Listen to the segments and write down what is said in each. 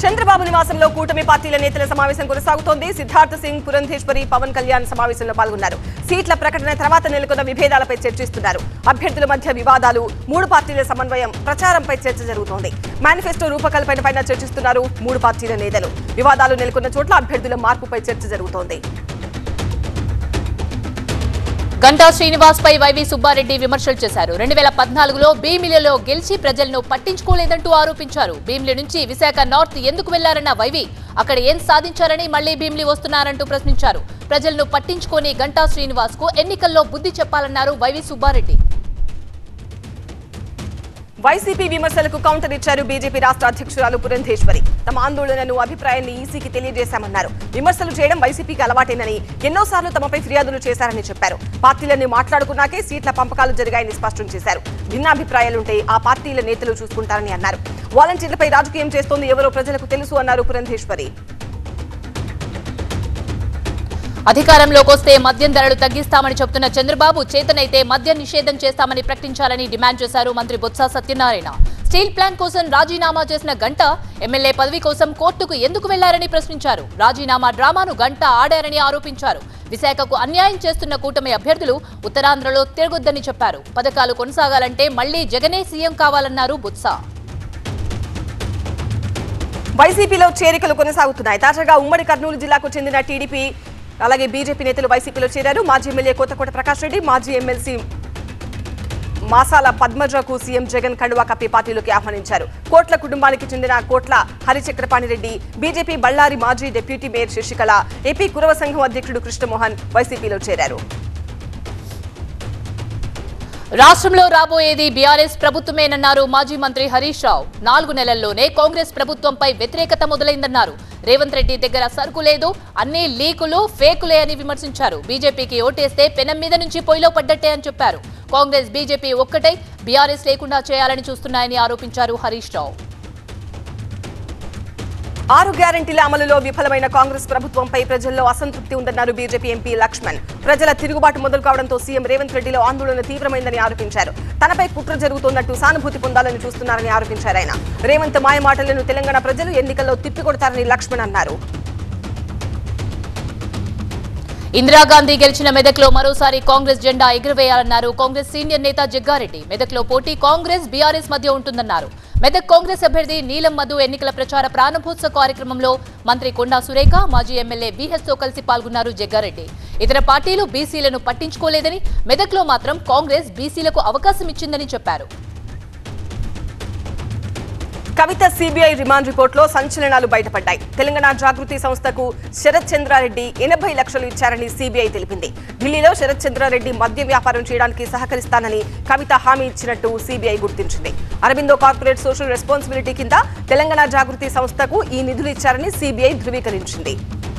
చంద్రబాబు నివాసంలో కూటమి పార్టీల నేతల సమావేశం కొనసాగుతోంది సిద్ధార్థ సింగ్ పురంధేశ్వరి పవన్ కళ్యాణ్ సమావేశంలో పాల్గొన్నారు సీట్ల ప్రకటన తర్వాత నెలకొన్న విభేదాలపై చర్చిస్తున్నారు అభ్యర్థుల మధ్య వివాదాలు మూడు పార్టీల సమన్వయం ప్రచారంపై చర్చ జరుగుతోంది మేనిఫెస్టో రూపకల్పనపైన చర్చిస్తున్నారు మూడు పార్టీల నేతలు వివాదాలు నెలకొన్న చోట్ల అభ్యర్థుల మార్పుపై చర్చ జరుగుతోంది గంటా శ్రీనివాస్ పై వైవి సుబ్బారెడ్డి విమర్శలు చేశారు రెండు వేల పద్నాలుగులో భీమిలిలో గెలిచి ప్రజలను పట్టించుకోలేదంటూ ఆరోపించారు భీమిలి నుంచి విశాఖ నార్త్ ఎందుకు వెళ్లారన్న వైవి అక్కడ ఏం సాధించారని మళ్లీ భీమిలి వస్తున్నారంటూ ప్రశ్నించారు ప్రజలను పట్టించుకోని గంటా శ్రీనివాస్ కు ఎన్నికల్లో బుద్ధి చెప్పాలన్నారు వైవి సుబ్బారెడ్డి వైసీపీ విమర్శలకు కౌంటర్ ఇచ్చారు బీజేపీ రాష్ట్ర అధ్యక్షురాలు పురంధేశ్వరి తమ ఆందోళనను అభిప్రాయాన్ని ఈసీకి తెలియజేశామన్నారు విమర్శలు చేయడం వైసీపీకి అలవాటేనని ఎన్నోసార్లు తమపై ఫిర్యాదులు చేశారని చెప్పారు పార్టీలన్నీ మాట్లాడుకున్నాకే సీట్ల పంపకాలు జరిగాయని స్పష్టం చేశారు భిన్నాభిప్రాయాలుంటే ఆ పార్టీల నేతలు చూసుకుంటారని అన్నారు వాలంటీర్లపై రాజకీయం చేస్తోంది ఎవరో ప్రజలకు తెలుసు అన్నారు పురంధేశ్వరి అధికారంలోకి వస్తే మద్యం ధరలు తగ్గిస్తామని చెబుతున్న చంద్రబాబు చేతనైతే మద్యం నిషేధం చేస్తామని ప్రకటించాలని డిమాండ్ చేశారు మంత్రి బొత్స సత్యనారాయణ స్టీల్ ప్లాంట్ కోసం రాజీనామా చేసిన గంట ఎమ్మెల్యే పదవి కోసం కోర్టుకు ఎందుకు వెళ్లారని ప్రశ్నించారు రాజీనామా డ్రామాను గంట ఆడారని ఆరోపించారు విశాఖకు అన్యాయం చేస్తున్న కూటమి అభ్యర్థులు ఉత్తరాంధ్రలో తిరగొద్దని చెప్పారు పథకాలు కొనసాగాలంటే మళ్లీ జగనే సీఎం కావాలన్నారు బొత్స వైసీపీలో చేరికలు కొనసాగుతున్నాయి తాజాగా ఉమ్మడి కర్నూలు జిల్లాకు చెందిన టీడీపీ అలాగే బీజేపీ నేతలు వైసీపీలో చేరారు మాజీ ఎమ్మెల్యే కొత్తకోట ప్రకాష్ రెడ్డి మాజీ ఎమ్మెల్సీ మాసాల పద్మజకు సీఎం జగన్ కండువా కప్పి పార్టీలోకి ఆహ్వానించారు కోట్ల కుటుంబానికి చెందిన కోట్ల హరిచక్రపాణి రెడ్డి బీజేపీ బళ్ళారి మాజీ deputy mayor Sasikala AP Kurava సంఘం అధ్యక్షుడు కృష్ణమోహన్ వైసీపీలో చేరారు రాష్ట్రంలో రాబోయేది బీఆర్ఎస్ ప్రభుత్వమేనన్నారు మాజీ మంత్రి హరీష్ రావు నాలుగు నెలల్లోనే కాంగ్రెస్ ప్రభుత్వంపై వ్యతిరేకత మొదలైందన్నారు రేవంత్ రెడ్డి దగ్గర సరుకు లేదు అన్ని లీకులు ఫేకులే అని విమర్శించారు బీజేపీకి ఓటేస్తే పెనం మీద నుంచి పొయ్యిలో పడ్డట్టే అని చెప్పారు కాంగ్రెస్ బీజేపీ ఒక్కటై బీఆర్ఎస్ లేకుండా చేయాలని చూస్తున్నాయని ఆరోపించారు హరీష్ రావు ఆరు గ్యారంటీల అమలులో విఫలమైన కాంగ్రెస్ ప్రభుత్వంపై ప్రజల్లో అసంతృప్తి ఉందన్నారు బీజేపీ ఎంపీ లక్ష్మణ్ ప్రజల తిరుగుబాటు మొదలు కావడంతో సీఎం రేవంత్ రెడ్డిలో ఆందోళన తీవ్రమైందని ఆరోపించారు తనపై కుట్ర జరుగుతోన్నట్టు సానుభూతి పొందాలని చూస్తున్నారని ఆరోపించారు ఆయన రేవంత్ మాయమాటలను తెలంగాణ ప్రజలు ఎన్నికల్లో తిప్పికొడతారని లక్ష్మణ్ అన్నారు ఇందిరాగాంధీ గెలిచిన మెదక్లో మరోసారి కాంగ్రెస్ జెండా ఎగురవేయాలన్నారు కాంగ్రెస్ సీనియర్ నేత జగ్గారెడ్డి మెదక్లో పోటీ కాంగ్రెస్ బీఆర్ఎస్ మధ్య ఉంటుందన్నారు మెదక్ కాంగ్రెస్ అభ్యర్థి నీలం మధు ఎన్నికల ప్రచార ప్రారంభోత్సవ కార్యక్రమంలో మంత్రి కొండా సురేఖ మాజీ ఎమ్మెల్యే బీహెచ్ తో కలిసి పాల్గొన్నారు జగ్గారెడ్డి ఇతర పార్టీలు బీసీలను పట్టించుకోలేదని మెదక్లో మాత్రం కాంగ్రెస్ బీసీలకు అవకాశం ఇచ్చిందని చెప్పారు కవిత సిబిఐ రిమాండ్ రిపోర్టులో సంచలనాలు బయటపడ్డాయి తెలంగాణ జాగృతి సంస్థకు శరత్ చంద్రారెడ్డి ఎనభై లక్షలు ఇచ్చారని సిబిఐ తెలిపింది ఢిల్లీలో శరత్ చంద్రారెడ్డి మద్య వ్యాపారం చేయడానికి సహకరిస్తానని కవిత హామీ ఇచ్చినట్టు సిబిఐ గుర్తించింది అరవిందో కార్పొరేట్ సోషల్ రెస్పాన్సిబిలిటీ కింద తెలంగాణ జాగృతి సంస్థకు ఈ నిధులు ఇచ్చారని సిబిఐ ధృవీకరించింది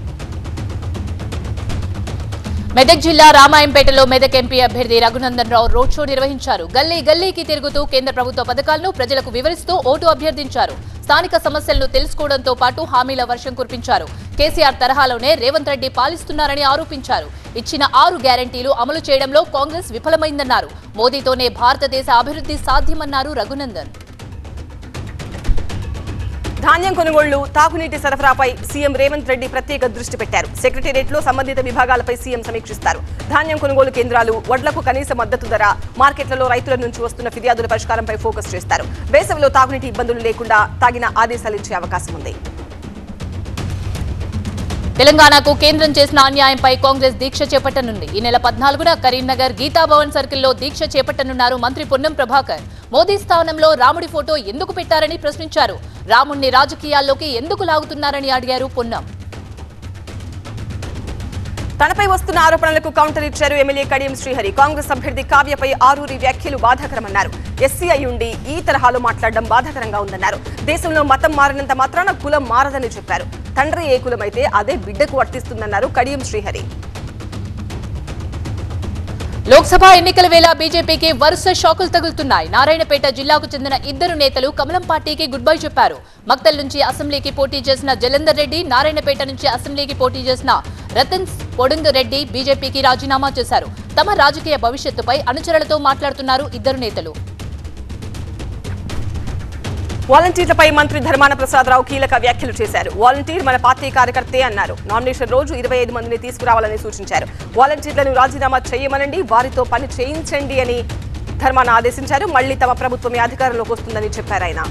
మెదక్ జిల్లా రామాయంపేటలో మెదక్ ఎంపీ అభ్యర్థి రఘునందన్ రావు రోడ్ షో నిర్వహించారు గల్లీ గల్లీకి తిరుగుతూ కేంద్ర ప్రభుత్వ పథకాలను ప్రజలకు వివరిస్తూ ఓటు అభ్యర్థించారు స్థానిక సమస్యలను తెలుసుకోవడంతో పాటు హామీల వర్షం కురిపించారు కేసీఆర్ తరహాలోనే రేవంత్ రెడ్డి పాలిస్తున్నారని ఆరోపించారు ఇచ్చిన ఆరు గ్యారంటీలు అమలు చేయడంలో కాంగ్రెస్ విఫలమైందన్నారు మోదీతోనే భారతదేశ అభివృద్ధి సాధ్యమన్నారు రఘునందన్ ధాన్యం కొనుగోళ్లు తాగునీటి సరఫరాపై సీఎం రేవంత్ రెడ్డి ప్రత్యేక దృష్టి పెట్టారు సెక్రటేరియట్లో సంబంధిత విభాగాలపై సీఎం సమీక్షిస్తారు ధాన్యం కొనుగోలు కేంద్రాలు వడ్లకు కనీస మద్దతు ధర మార్కెట్లలో రైతుల నుంచి వస్తున్న ఫిర్యాదుల పరిష్కారంపై ఫోకస్ చేస్తారు వేసవిలో తాగునీటి ఇబ్బందులు లేకుండా తాగిన ఆదేశాలు ఇచ్చే అవకాశం ఉంది తెలంగాణకు కేంద్రం చేసిన అన్యాయంపై కాంగ్రెస్ దీక్ష చేపట్టనుంది ఈ నెల పద్నాలుగున కరీంనగర్ గీతాభవన్ సర్కిల్లో దీక్ష చేపట్టనున్నారు మంత్రి పొన్నం ప్రభాకర్ మోదీ స్థానంలో రాముడి ఫోటో ఎందుకు పెట్టారని ప్రశ్నించారు రాముణ్ణి రాజకీయాల్లోకి ఎందుకు లాగుతున్నారని అడిగారు పొన్నం తనపై వస్తున్న ఆరోపణలకు కౌంటర్ ఇచ్చారు ఎమ్మెల్యే కడియం శ్రీహరి కాంగ్రెస్ అభ్యర్థి కావ్యపై ఆరూరి వ్యాఖ్యలు బాధాకరమన్నారు ఎస్సీ అయ్యుండి ఈ తరహాలో మాట్లాడడం బాధాకరంగా ఉందన్నారు దేశంలో మతం మారినంత మాత్రాన కులం మారదని చెప్పారు తండ్రి ఏ కులమైతే అదే బిడ్డకు వర్తిస్తుందన్నారు కడియం శ్రీహరి లోక్సభ ఎన్నికల వేళ బీజేపీకి వరుస షాకులు తగులుతున్నాయి నారాయణపేట జిల్లాకు చెందిన ఇద్దరు నేతలు కమలం పార్టీకి గుడ్ బై చెప్పారు మక్తల్ నుంచి అసెంబ్లీకి పోటీ చేసిన జలందర్ రెడ్డి నారాయణపేట నుంచి అసెంబ్లీకి పోటీ చేసిన రతన్ పొడుంగు రెడ్డి బీజేపీకి రాజీనామా చేశారు తమ రాజకీయ భవిష్యత్తుపై అనుచరులతో మాట్లాడుతున్నారు ఇద్దరు నేతలు వాలంటీర్లపై మంత్రి ధర్మాన ప్రసాదరావు కీలక వ్యాఖ్యలు చేశారు వాలంటీర్ మన పార్టీ కార్యకర్తే అన్నారు నామినేషన్ రోజు ఇరవై ఐదు మందిని తీసుకురావాలని సూచించారు వాలంటీర్లను రాజీనామా చేయమనండి వారితో పని చేయించండి అని ధర్మాన ఆదేశించారు మళ్లీ తమ ప్రభుత్వమే అధికారంలోకి వస్తుందని చెప్పారు ఆయన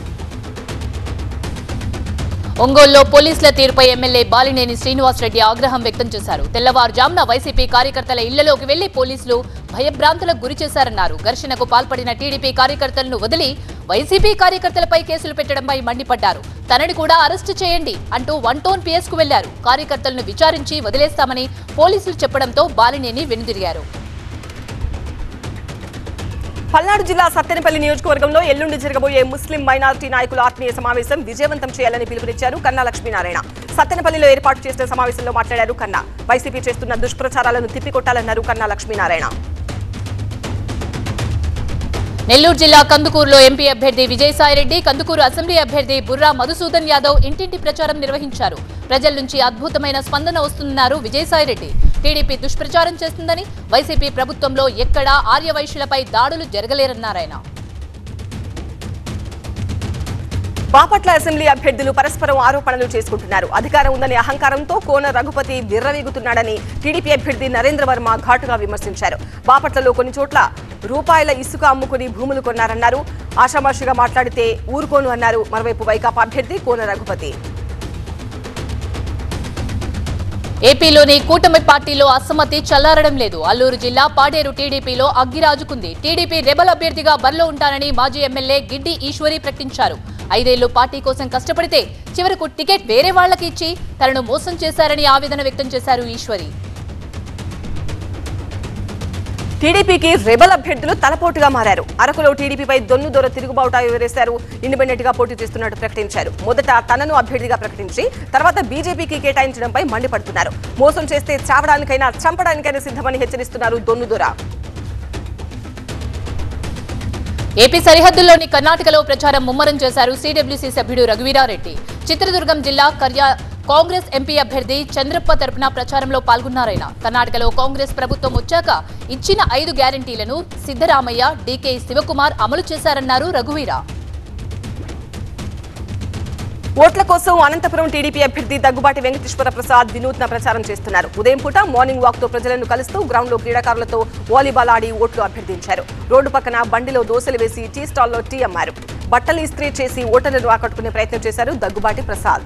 ఒంగోలులో పోలీసుల తీరుపై ఎమ్మెల్యే బాలినేని శ్రీనివాసరెడ్డి ఆగ్రహం వ్యక్తం చేశారు తెల్లవారుజామున వైసీపీ కార్యకర్తల ఇళ్లలోకి వెళ్లి పోలీసులు భయభ్రాంతులకు గురి చేశారన్నారు ఘర్షణకు పాల్పడిన టీడీపీ కార్యకర్తలను వదిలి వైసీపీ కార్యకర్తలపై కేసులు పెట్టడంపై మండిపడ్డారు తనని కూడా అరెస్టు చేయండి అంటూ వన్ టోన్ పిఎస్ కు వెళ్లారు కార్యకర్తలను విచారించి వదిలేస్తామని పోలీసులు చెప్పడంతో బాలినేని వెనుదిరిగారు పల్నాడు జిల్లా సత్తెనపల్లి నియోజకవర్గంలో ఎల్లుండి జరగబోయే ముస్లిం మైనారిటీ నాయకుల ఆత్మీయ సమావేశం విజయవంతం చేయాలని పిలుపునిచ్చారు కన్నా లక్ష్మీనారాయణ సత్తెనపల్లిలో ఏర్పాటు చేసిన సమావేశంలో మాట్లాడారు కన్నా వైసీపీ చేస్తున్న దుష్ప్రచారాలను తిప్పికొట్టాలన్నారు కన్నా లక్ష్మీనారాయణ నెల్లూరు జిల్లా కందుకూరులో ఎంపీ అభ్యర్థి విజయసాయిరెడ్డి కందుకూరు అసెంబ్లీ అభ్యర్థి బుర్రా మధుసూదన్ యాదవ్ ఇంటింటి ప్రచారం నిర్వహించారు ప్రజల నుంచి అద్భుతమైన స్పందన వస్తుందన్నారు విజయసాయిరెడ్డి టీడీపీ దుష్ప్రచారం చేస్తుందని వైసీపీ ప్రభుత్వంలో ఎక్కడా ఆర్యవైశ్యులపై దాడులు జరగలేరన్నారాయన బాపట్ల అసెంబ్లీ అభ్యర్థులు పరస్పరం ఆరోపణలు చేసుకుంటున్నారు అధికారం ఉందనే అహంకారంతో కోన రఘుపతి విర్రవీగుతున్నాడని టీడీపీ అభ్యర్థి నరేంద్ర వర్మ ఘాటుగా విమర్శించారు బాపట్లలో కొన్ని చోట్ల రూపాయల ఇసుక అమ్ముకుని భూములు కొన్నారన్నారు ఆషామాషిగా మాట్లాడితే ఊరుకోను అన్నారు మరోవైపు వైకాపా అభ్యర్థి కోన రఘుపతి ఏపీలోని కూటమి పార్టీలో అసమ్మతి చల్లారడం లేదు అల్లూరు జిల్లా పాడేరు టీడీపీలో అగ్గిరాజుకుంది టీడీపీ రెబల్ అభ్యర్థిగా బరిలో ఉంటానని మాజీ ఎమ్మెల్యే గిడ్డి ఈశ్వరి ప్రకటించారు ఐదేళ్లు పార్టీ కోసం కష్టపడితే చివరకు టికెట్ వేరే వాళ్లకి ఇచ్చి తనను మోసం చేశారని ఆవేదన వ్యక్తం చేశారు ఈశ్వరి టీడీపీకి రెబల్ అభ్యర్థులు తలపోటుగా మారారు అరకులో టీడీపీపై దొన్ను దొర తిరుగుబావుట వివరేశారు ఇండిపెండెంట్ గా పోటీ చేస్తున్నట్టు ప్రకటించారు మొదట తనను అభ్యర్థిగా ప్రకటించి తర్వాత బీజేపీకి కేటాయించడంపై మండిపడుతున్నారు మోసం చేస్తే చావడానికైనా చంపడానికైనా సిద్ధమని హెచ్చరిస్తున్నారు దొన్ను దొర ఏపీ సరిహద్దుల్లోని కర్ణాటకలో ప్రచారం ముమ్మరం చేశారు సిడబ్ల్యూసీ సభ్యుడు రఘువీరారెడ్డి చిత్రదుర్గం జిల్లా కర్యా కాంగ్రెస్ ఎంపీ అభ్యర్థి చంద్రప్ప తరపున ప్రచారంలో పాల్గొన్నారాయన కర్ణాటకలో కాంగ్రెస్ ప్రభుత్వం వచ్చాక ఇచ్చిన ఐదు గ్యారంటీలను సిద్దరామయ్య డీకే శివకుమార్ అమలు చేశారన్నారు రఘువీరా ఓట్ల కోసం అనంతపురం టీడీపీ అభ్యర్థి దగ్గుబాటి వెంకటేశ్వర ప్రసాద్ వినూత్న ప్రచారం చేస్తున్నారు ఉదయం పూట మార్నింగ్ వాక్ తో ప్రజలను కలుస్తూ గ్రౌండ్ లో క్రీడాకారులతో వాలీబాల్ ఆడి ఓట్లు అభ్యర్థించారు రోడ్డు పక్కన బండిలో దోశలు వేసి టీ స్టాల్లో టీ అమ్మారు బట్టలు ఇస్త్రీ చేసి ఓటర్లను ఆకట్టుకునే ప్రయత్నం చేశారు దగ్గుబాటి ప్రసాద్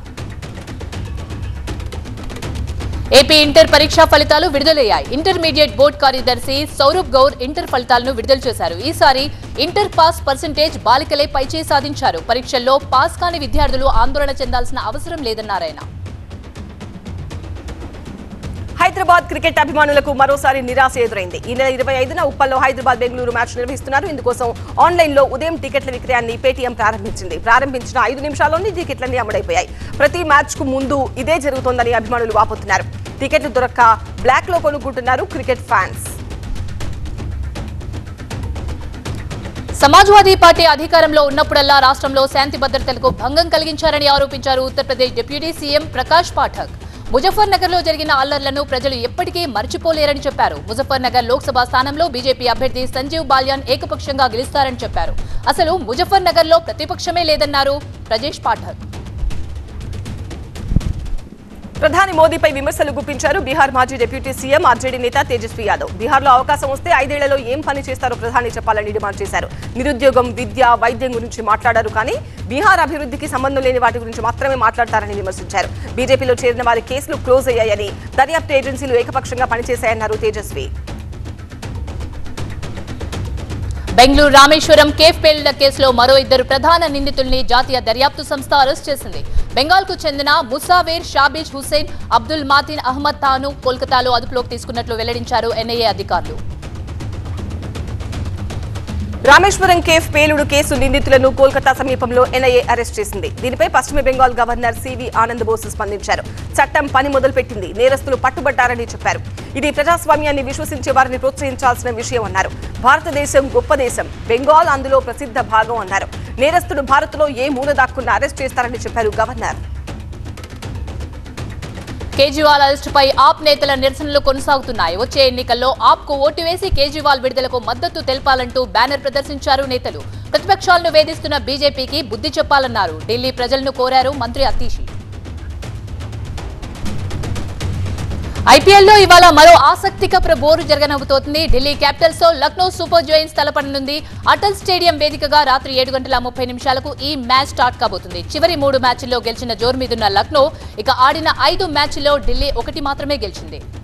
ఏపీ ఇంటర్ పరీక్షా ఫలితాలు విడుదలయ్యాయి ఇంటర్మీడియట్ బోర్డు కార్యదర్శి సౌరభ్ గౌర్ ఇంటర్ ఫలితాలను విడుదల చేశారు ఈసారి ఇంటర్ పాస్ పర్సెంటేజ్ బాలికలే పైచేయి సాధించారు పరీక్షల్లో పాస్ కాని విద్యార్థులు ఆందోళన చెందాల్సిన అవసరం లేదన్నారాయన హైదరాబాద్ క్రికెట్ అభిమానులకు మరోసారి నిరాశ ఎదురైంది ఈ నెల ఇరవై ఐదున ఉప్పల్లో హైదరాబాద్ బెంగళూరు మ్యాచ్ నిర్వహిస్తున్నారు ఇందుకోసం ఆన్లైన్ లో ఉదయం టికెట్ల విక్రయాన్ని పేటీఎం ప్రారంభించింది ప్రారంభించిన ఐదు నిమిషాల్లోనే టికెట్లన్నీ అమ్ముడైపోయాయి ప్రతి మ్యాచ్ కు ముందు ఇదే జరుగుతోందని అభిమానులు వాపోతున్నారు టికెట్లు దొరక్క బ్లాక్ లో కొనుక్కుంటున్నారు క్రికెట్ ఫ్యాన్స్ సమాజ్వాదీ పార్టీ అధికారంలో ఉన్నప్పుడల్లా రాష్ట్రంలో శాంతి భద్రతలకు భంగం కలిగించారని ఆరోపించారు ఉత్తరప్రదేశ్ డిప్యూటీ సీఎం ప్రకాష్ పాఠక్ ముజఫర్ నగర్ లో జరిగిన అల్లర్లను ప్రజలు ఎప్పటికీ మర్చిపోలేరని చెప్పారు ముజఫర్ నగర్ లోక్సభ స్థానంలో బీజేపీ అభ్యర్థి సంజీవ్ బాల్యాన్ ఏకపక్షంగా గెలుస్తారని చెప్పారు అసలు ముజఫర్ నగర్ లో ప్రతిపక్షమే లేదన్నారు ప్రజేష్ పాఠక్ ప్రధాని మోదీపై విమర్శలు గుప్పించారు బీహార్ మాజీ డిప్యూటీ సీఎం ఆర్జేడీ నేత తేజస్వి యాదవ్ బీహార్లో అవకాశం వస్తే ఐదేళ్లలో ఏం పని చేస్తారో ప్రధాని చెప్పాలని డిమాండ్ చేశారు నిరుద్యోగం విద్య వైద్యం గురించి మాట్లాడారు కానీ బీహార్ అభివృద్ధికి సంబంధం లేని వాటి గురించి మాత్రమే మాట్లాడతారని విమర్శించారు బీజేపీలో చేరిన వారి కేసులు క్లోజ్ అయ్యాయని దర్యాప్తు ఏజెన్సీలు ఏకపక్షంగా పనిచేశాయన్నారు తేజస్వి బెంగళూరు రామేశ్వరం కేఫ్ పేలుళ్ల కేసులో మరో ఇద్దరు ప్రధాన నిందితుల్ని జాతీయ దర్యాప్తు సంస్థ అరెస్ట్ చేసింది బెంగాల్కు చెందిన ముసావేర్ షాబీజ్ హుస్సేన్ అబ్దుల్ మాతిన్ అహ్మద్ తాను కోల్కతాలో అదుపులోకి తీసుకున్నట్లు వెల్లడించారు ఎన్ఐఏ అధికారులు రామేశ్వరం కేఫ్ పేలుడు కేసు నిందితులను కోల్కతా సమీపంలో ఎన్ఐఏ అరెస్ట్ చేసింది దీనిపై పశ్చిమ బెంగాల్ గవర్నర్ సివి ఆనంద్ బోస్ స్పందించారు చట్టం పని మొదలుపెట్టింది నేరస్తులు పట్టుబడ్డారని చెప్పారు ఇది ప్రజాస్వామ్యాన్ని విశ్వసించే వారిని ప్రోత్సహించాల్సిన విషయం అన్నారు భారతదేశం గొప్ప దేశం బెంగాల్ అందులో ప్రసిద్ధ భాగం అన్నారు నేరస్తుడు భారత్లో ఏ మూల దాక్కున్నా అరెస్ట్ చేస్తారని చెప్పారు గవర్నర్ కేజ్రీవాల్ అరెస్టుపై ఆప్ నేతల నిరసనలు కొనసాగుతున్నాయి వచ్చే ఎన్నికల్లో ఆప్ కు ఓటు వేసి కేజ్రీవాల్ విడుదలకు మద్దతు తెలపాలంటూ బ్యానర్ ప్రదర్శించారు నేతలు ప్రతిపక్షాలను వేధిస్తున్న బీజేపీకి బుద్ధి చెప్పాలన్నారు ఢిల్లీ ప్రజలను కోరారు మంత్రి అతీషి ఐపీఎల్లో ఇవాళ మరో ఆసక్తికర బోరు జరగనవుతోంది ఢిల్లీ క్యాపిటల్స్ తో లక్నో సూపర్ జోయిన్స్ తలపడనుంది అటల్ స్టేడియం వేదికగా రాత్రి ఏడు గంటల ముప్పై నిమిషాలకు ఈ మ్యాచ్ స్టార్ట్ కాబోతుంది చివరి మూడు మ్యాచ్ల్లో గెలిచిన జోరు మీదున్న లక్నో ఇక ఆడిన ఐదు మ్యాచ్ల్లో ఢిల్లీ ఒకటి మాత్రమే గెలిచింది